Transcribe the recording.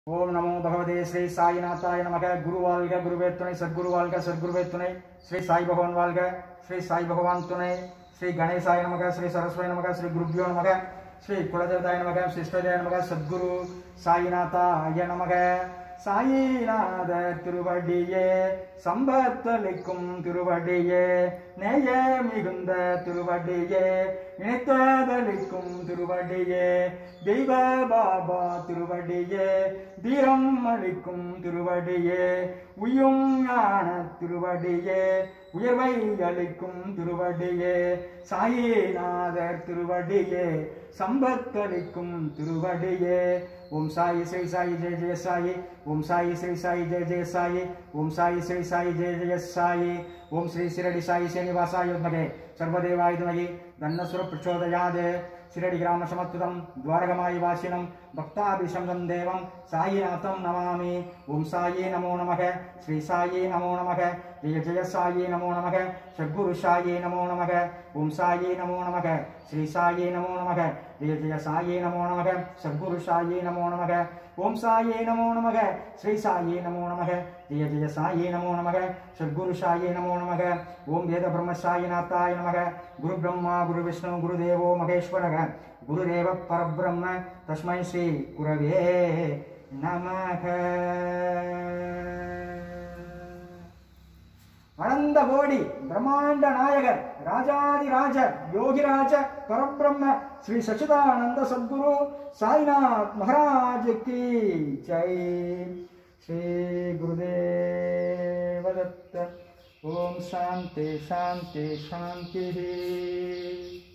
ஓம் நமோ பகவதே ஸ்ரீ சாயிநாத்தாய நமக குரு வாழ்க குருவே துணை சத்குரு வாழ்க சத்குருவே துணை ஸ்ரீ சாய் பகவான் வாழ்க ஸ்ரீ சாய் பகவான் துணை ஸ்ரீ கணேசாய நமக ஸ்ரீ சரஸ்வதி நமக ஸ்ரீ குருபியோ நமக ஸ்ரீ குலதேவதாய நமக ஸ்ரீ ஸ்ரீதேய நமக சத்குரு சாயிநாத்தாய நமக சாயிநாத திருவடியே சம்பத்தளிக்கும் திருவடியே நேய மிகுந்த திருவடியே நினைத்ததளிக்கும் திருவடியே தெய்வ பாபா திருவடியே தீரம் அளிக்கும் திருவடியே உயும் ஞான திருவடியே உயர்வை அளிக்கும் திருவடியே சாயிநாதர் திருவடியே சம்பத்தளிக்கும் திருவடியே ஓம் சாயி ஸ்ரீ சாயி ஜெய ஜெய சாயி ஓம் சாயி ஸ்ரீ சாயி ஜெய ஜெய சாயி ஓம் சாயி ஸ்ரீ சாயி ஜெய ஜெய சாயி ஓம் ஸ்ரீ சிரடி சாயி ஸ்ரீனிவாசாயுத்மகே சர்வதேவாயுதமகி தன்னசுர பிரச்சோதயாத் சிரடி கிராம சமத்துதம் துவாரகமாயி வாசினம் பக்தாபிஷந்தம் தேவம் சாயிநாதம் நமாமி ஓம் சாயி நமோ நமக ஸ்ரீ சாயி நமோ நமக ஜெய ஜெய சாயி நமோ நமக சத்குரு சாயி நமோ நமக ஓம் சாயி நமோ நமக ஸ்ரீ சாயி நமோ நமக ஜெய ஜெய சாயி நமோ நமக சத்குரு சாயி நமோ நமக ஓம் சாயி நமோ நமக ஸ்ரீ சாயி நமோ நமக ஜெய ஜெய சாயி நமோ நமக சத்குரு சாயி நமோ நமக ஓம் வேத பிரம்ம சாயிநாத்தாய நமக குரு பிரம்மா குரு விஷ்ணு குரு தேவோ மகேஸ்வரக குருதேவ பரபிரம்ம தஸ்மை ஸ்ரீ குரவே நமக அனந்த கோடி பிரம்மாண்ட நாயகர் ராஜாதி ராஜ யோகிராஜ பரபிரம்ம ஸ்ரீ சச்சிதானந்த சத்குரு சாய்நாத் மகாராஜ் கி ஜெய் ஸ்ரீ குருதேவ தத்த ஓம் சாந்தி சாந்தி சாந்தி